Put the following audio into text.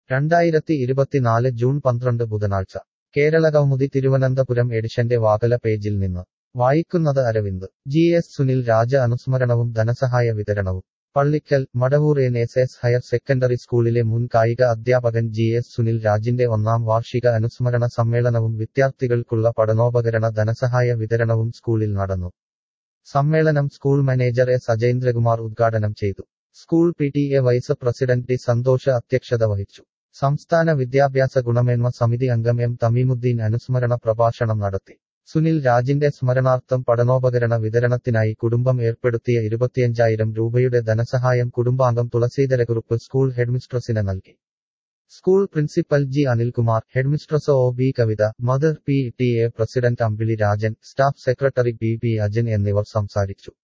രണ്ടായിരത്തി ഇരുപത്തിനാല് ജൂൺ പന്ത്രണ്ട് ബുധനാഴ്ച കേരള കൗമുദി തിരുവനന്തപുരം എഡിഷന്റെ വാകല പേജിൽ നിന്ന് വായിക്കുന്നത് അരവിന്ദ് ജി എസ് സുനിൽ രാജ അനുസ്മരണവും ധനസഹായ വിതരണവും Pallikkal Madavoor N S S higher secondary സ്കൂളിലെ മുൻ കായിക അധ്യാപകൻ ജി എസ് സുനിൽ രാജിന്റെ ഒന്നാം വാർഷിക അനുസ്മരണ സമ്മേളനവും വിദ്യാർത്ഥികൾക്കുള്ള പഠനോപകരണ ധനസഹായ വിതരണവും സ്കൂളിൽ നടന്നു സമ്മേളനം സ്കൂൾ മാനേജർ എസ് അജേന്ദ്രകുമാർ ഉദ്ഘാടനം ചെയ്തു school P T A vice president T Santhosh അധ്യക്ഷത വഹിച്ചു സംസ്ഥാന വിദ്യാഭ്യാസ ഗുണമേന്മ സമിതി അംഗം എം തമീമുദ്ദീൻ അനുസ്മരണ പ്രഭാഷണം നടത്തി സുനിൽ രാജിന്റെ സ്മരണാർത്ഥം പഠനോപകരണ വിതരണത്തിനായി കുടുംബം ഏർപ്പെടുത്തിയ ഇരുപത്തിയഞ്ചായിരം രൂപയുടെ ധനസഹായം കുടുംബാംഗം തുളസീധരകുറുപ്പ് സ്കൂൾ ഹെഡ്മിസ്ട്രസിന് നൽകി school principal G Anilkumar headmistress O B Kavitha mother P T A president Ambili Rajan staff secretary P P Ajan എന്നിവർ സംസാരിച്ചു